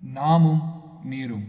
நாமும் நீரும்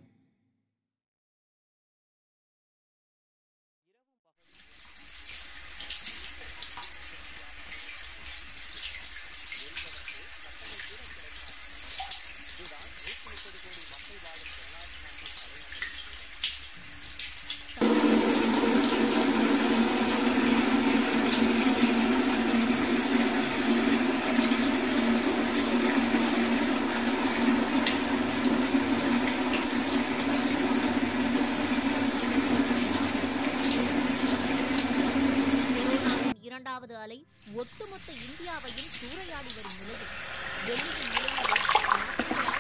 கொரோனாவின் இரண்டாவது அலை ஒட்டுமொத்த இந்தியாவையும் சூறையாடி வரும் நிலையில் டெல்லியின் நிலைமையை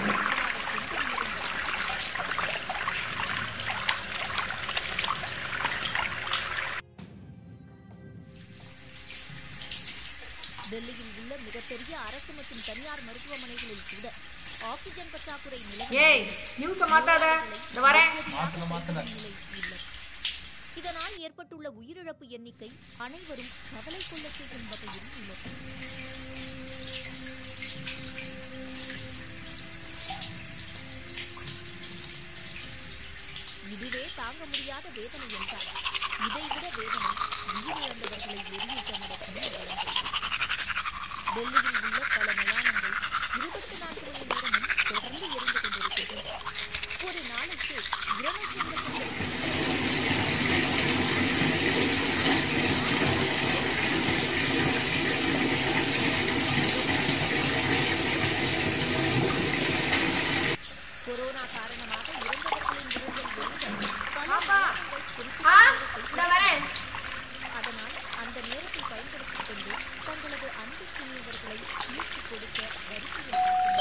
டெல்லியில் உள்ள மிகப்பெரிய அரசு மற்றும் தனியார் மருத்துவமனைகளில் கூட ஆக்சிஜன் பற்றாக்குறை நிலை ஏய் நியூஸ மாத்தாத இந்த வரேன் மாத்தல மாத்தல நிலை இல்லை இதனால் ஏற்பட்டுள்ள உயிரிழப்பு எண்ணிக்கை அனைவரும் கவலை கொள்ள செய்யும் வகையில் உள்ளது இதுவே தாங்க முடியாத வேதனை என்றால் இதைவிட வேதனை உயிரிழந்தவர்களை எரியூட்ட நடக்கும் வழங்கல் டெல்லியில் உள்ள பல மயானங்கள் இருபத்தி நான்கு மணி நேரமும் தொடர்ந்து எரிந்து கொண்டிருக்கின்றன ஒரு நாளைக்கு இருநூற்றி ஐம்பத்தி கொரோனா காரணமாக இறந்தவர்களின் விருந்தில் பல பாப்பா. நேரங்கள் ஆ குறிப்பிட்ட இந்த வரேன் அதனால் அந்த நேரத்தை பயன்படுத்திக் கொண்டு தங்களது அன்புக்குரியவர்களை மீட்டுக் கொடுக்க வரிசையில்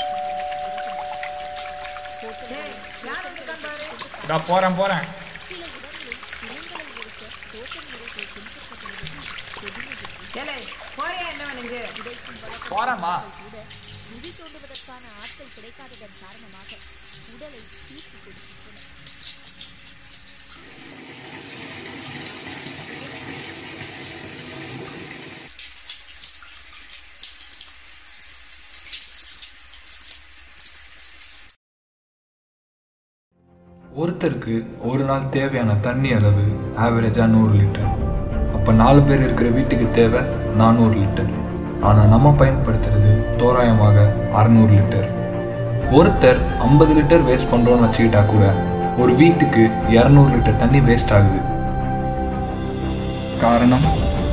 ஏய் யார் வந்திருக்கான் பாரு நான் போறேன் போறேன் சில இடங்களில் பிணங்களை ஒழிக்க தோட்டம் முறைகள் பின்பற்றப்படுவது பொதுமையில் ஏலே போறியா என்ன வேணுங்க கிடைக்கும் வழக்கம் போறேம்மா கூட குழி தோண்டுவதற்கான ஆட்கள் கிடைக்காததன் காரணமாக உடலை தீர்த்து கொடுக்கின்றனர் ஒருத்தருக்கு ஒரு நாள் தேவையான தண்ணி அளவு ஆவரேஜாக நூறு லிட்டர் அப்போ நாலு பேர் இருக்கிற வீட்டுக்கு தேவை நானூறு லிட்டர் ஆனால் நம்ம பயன்படுத்துறது தோராயமாக அறநூறு லிட்டர் ஒருத்தர் ஐம்பது லிட்டர் வேஸ்ட் பண்ணுறோன்னு வச்சுக்கிட்டா கூட ஒரு வீட்டுக்கு இரநூறு லிட்டர் தண்ணி வேஸ்ட் ஆகுது காரணம்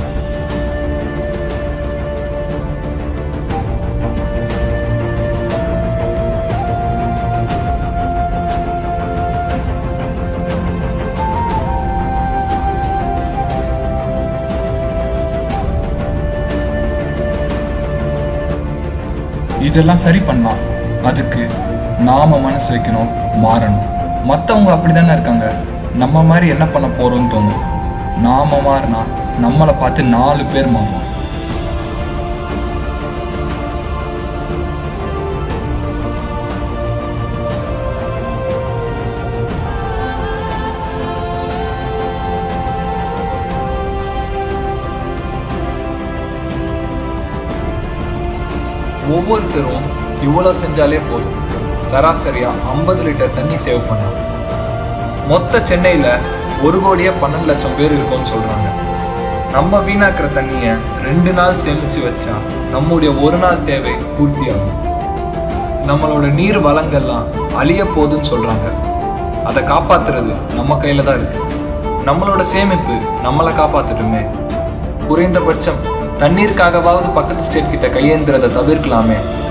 இதெல்லாம் சரி பண்ணலாம் அதுக்கு நாம மனசு வைக்கணும் மாறணும் மற்றவங்க அப்படி தானே இருக்காங்க நம்ம மாதிரி என்ன பண்ண போறோம்னு தோணும் நாம மாறினா நம்மளை பார்த்து நாலு பேர் மாறுவோம் ஒவ்வொருத்தரும் இவ்வளோ செஞ்சாலே போதும் சராசரியா ஐம்பது லிட்டர் தண்ணி சேவ் பண்ணலாம் மொத்த சென்னையில ஒரு கோடியே பன்னெண்டு லட்சம் பேர் இருக்கும்னு சொல்றாங்க நம்ம வீணாக்குற தண்ணியை ரெண்டு நாள் சேமிச்சு வச்சா நம்முடைய ஒரு நாள் தேவை பூர்த்தியாகும் நம்மளோட நீர் வளங்கள்லாம் அழிய போகுதுன்னு சொல்றாங்க அதை காப்பாத்துறது நம்ம கையில தான் இருக்கு நம்மளோட சேமிப்பு நம்மளை காப்பாத்தட்டுமே குறைந்தபட்சம் தண்ணீருக்காகவாவது பக்கத்து ஸ்டேட் கிட்ட கையேந்துறதை தவிர்க்கலாமே